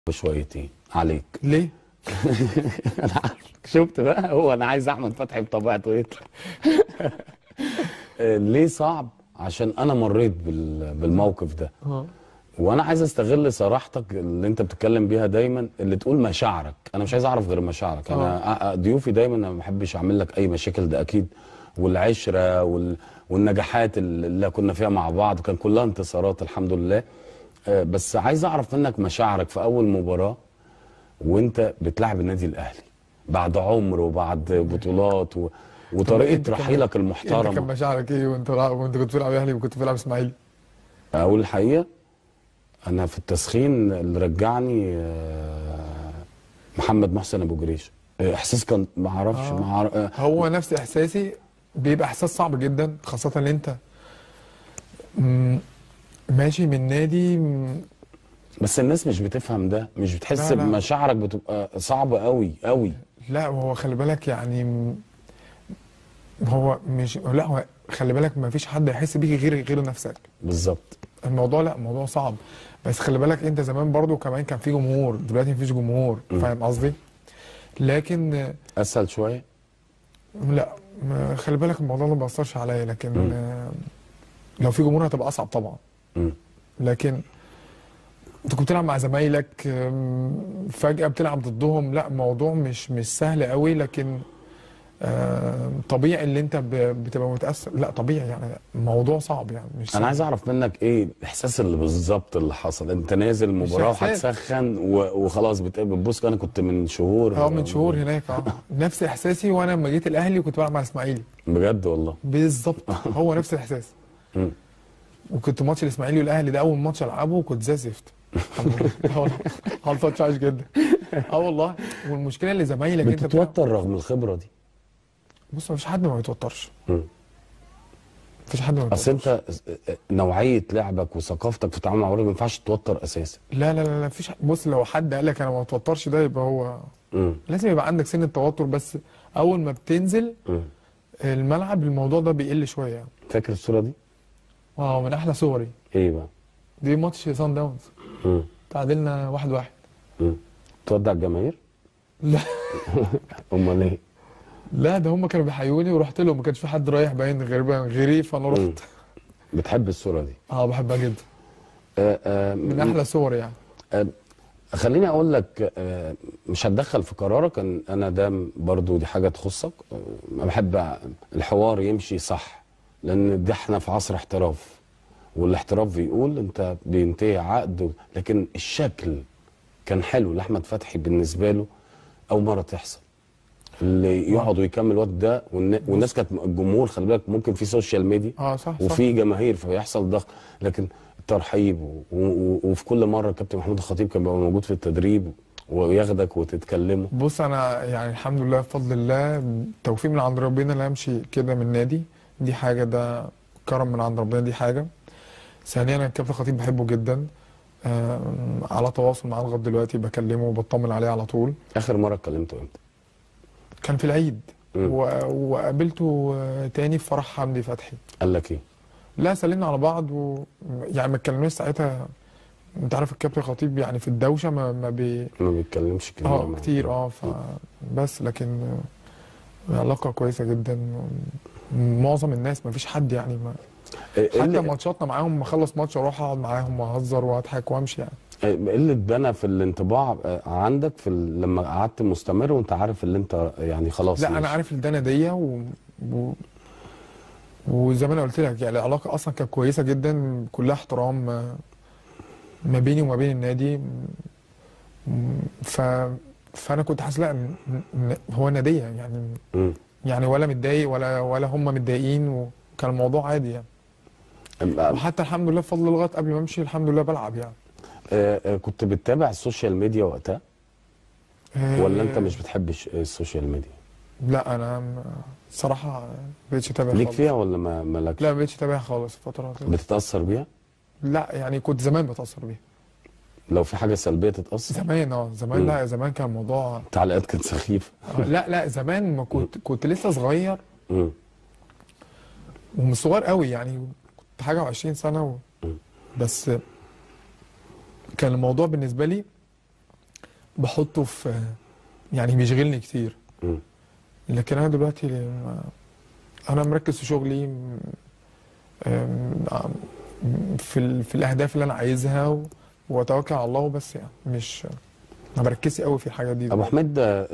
شويتين عليك ليه؟ انا عارف شفت بقى هو انا عايز احمد فتحي بطبيعته يطلع آه، ليه صعب عشان انا مريت بال- بالموقف ده اه وانا عايز استغل صراحتك اللي انت بتتكلم بيها دايما اللي تقول مشاعرك انا مش عايز اعرف غير مشاعرك انا أ- أ- ضيوفي دايما انا ما بحبش اعمل لك اي مشاكل ده اكيد والعشره وال... والنجاحات اللي كنا فيها مع بعض كان كلها انتصارات الحمد لله آه، بس عايز اعرف منك مشاعرك في اول مباراه وانت بتلعب النادي الاهلي بعد عمر وبعد بطولات و... أنت وطريقه كان- رحيلك انت كان المحترمه مشاعرك ايه وانت وانت كنت بتلعب اهلي وكنت بتلعب اسماعيلي؟ اقول الحقيقه انا في التسخين اللي رجعني آه، محمد محسن ابو جريش آه، احساس كان ما اعرفش آه. ما أعرف- آه، هو نفس احساسي بيبقى احساس صعب جدا خاصة ان انت مم، ماشي من نادي مم، بس الناس مش بتفهم ده مش بتحس لا، لا. بمشاعرك بتبقى صعبه قوي قوي لا هو خلي بالك يعني مم، هو مش لا هو خلي بالك ما فيش حد هيحس بيك غير غير نفسك بالظبط الموضوع لا الموضوع صعب بس خلي بالك انت زمان برضو كمان كان في جمهور دلوقتي مفيش جمهور فاهم قصدي لكن آه، اسهل شويه لا ما- خلي بالك الموضوع ده ما بيأثرش عليا لكن آه، لو في جمهور هتبقى اصعب طبعا مم. لكن انت كنت بتلعب مع زمايلك آم، فجأة بتلعب ضدهم لا الموضوع مش مش سهل قوي لكن آم، طبيعي اللي انت ب- بتبقى متأثر لا طبيعي يعني الموضوع صعب يعني مش انا سهل. عايز اعرف منك ايه الاحساس اللي بالظبط اللي حصل انت نازل مباراه إحساس. وهتسخن و- وخلاص بتقابل بص انا كنت من شهور اه من شهور هناك اه نفس احساسي وانا لما جيت الاهلي وكنت بلعب مع اسماعيلي بجد والله بالظبط هو نفس الاحساس مم. وكنت ماتش الاسماعيلي والاهلي ده اول ماتش العبه وكنت زي الزفت الحمد لله آه والله. حال ماتش عايش جدا اه والله والمشكله اللي زمايلك انت بتلعب- بتتوتر رغم الخبره دي بص مفيش حد ما بيتوترش مم. مفيش حد ما اصل بيتوترش انت نوعيه لعبك وثقافتك في التعامل مع الرجل ما ينفعش تتوتر اساسا لا لا لا لا مفيش بص لو حد قال لك انا ما بتوترش ده يبقى هو مم. لازم يبقى عندك سن التوتر بس اول ما بتنزل مم. الملعب الموضوع ده بيقل شويه يعني فاكر الصوره دي اه من احلى صوري ايه بقى دي ماتش سان داونز مم. تعادلنا واحد واحد مم. تودع الجماهير لا امال ايه لا ده هم كانوا بيحيوني ورحت لهم ما كانش في حد رايح باين غير غيري فانا مم. رحت بتحب الصوره دي اه بحبها جدا آه آه من احلى صور يعني آه خليني اقول لك آه مش هتدخل في قرارك ان انا ده برضو دي حاجه تخصك آه ما بحب الحوار يمشي صح لان ده احنا في عصر احتراف والاحتراف بيقول انت بينتهي عقد لكن الشكل كان حلو لاحمد فتحي بالنسبه له اول مره تحصل اللي يقعد ويكمل الوقت ده والن- والناس كانت الجمهور خلي بالك ممكن في سوشيال ميديا اه صح صح وفي جماهير فيحصل ضغط لكن الترحيب و- و- وفي كل مره الكابتن محمود الخطيب كان بيبقى موجود في التدريب وياخدك وتتكلموا بص انا يعني الحمد لله بفضل الله توفيق من عند ربنا اللي امشي كده من النادي دي حاجه ده كرم من عند ربنا دي حاجه ثانيا انا الكابتن خطيب بحبه جدا آم، على تواصل معاه لغايه دلوقتي بكلمه وبطمن عليه على طول اخر مره اتكلمتوا امتى؟ كان في العيد مم. و- وقابلته آه، تاني في فرح حمدي فتحي قال لك ايه؟ لا سلمنا على بعض و... يعني ما اتكلمناش ساعتها انت عارف الكابتن خطيب يعني في الدوشه ما, ما بي ما بيتكلمش كده اه كتير اه ف بس لكن آه، علاقه كويسه جدا معظم الناس ما فيش حد يعني ما حتى ماتشاتنا معاهم ما اخلص ماتش اروح اقعد معاهم واهزر واضحك وامشي يعني قله بنا في الانطباع آه، عندك في ال- لما قعدت مستمر وانت عارف اللي انت يعني خلاص لا انا ماشي. عارف الدنيا دي و... و... وزي ما انا قلت لك يعني العلاقه اصلا كانت كويسه جدا كلها احترام آه، ما بيني وما بين النادي م- ف فانا كنت حاسس لا ن- ن- هو ناديه يعني مم. يعني ولا متضايق ولا ولا هم متضايقين وكان الموضوع عادي يعني آه، وحتى الحمد لله بفضل لغايه قبل ما امشي الحمد لله بلعب يعني آه، كنت بتتابع السوشيال ميديا وقتها ولا انت مش بتحب الش- السوشيال ميديا؟ لا انا م- صراحه ما بقتش اتابع ليك خالص فيها ولا ما مالكش؟ لا ما بقتش اتابع خالص الفتره دي بتتاثر بيها؟ لا يعني كنت زمان بتاثر بيها لو في حاجه سلبيه تتاثر؟ زمان اه زمان مم. لا زمان كان الموضوع التعليقات كانت سخيفه آه، لا لا زمان ما كنت كنت لسه صغير مم. ومش صغير قوي يعني كنت حاجه و20 سنه و... مم. بس كان الموضوع بالنسبه لي بحطه في يعني بيشغلني كتير مم. لكن انا دلوقتي ما- انا مركز في شغلي م- أم- في ال- في الاهداف اللي انا عايزها و- واتوكل على الله وبس يعني مش ما بركزش قوي في الحاجات دي ابو دلوقتي. حميد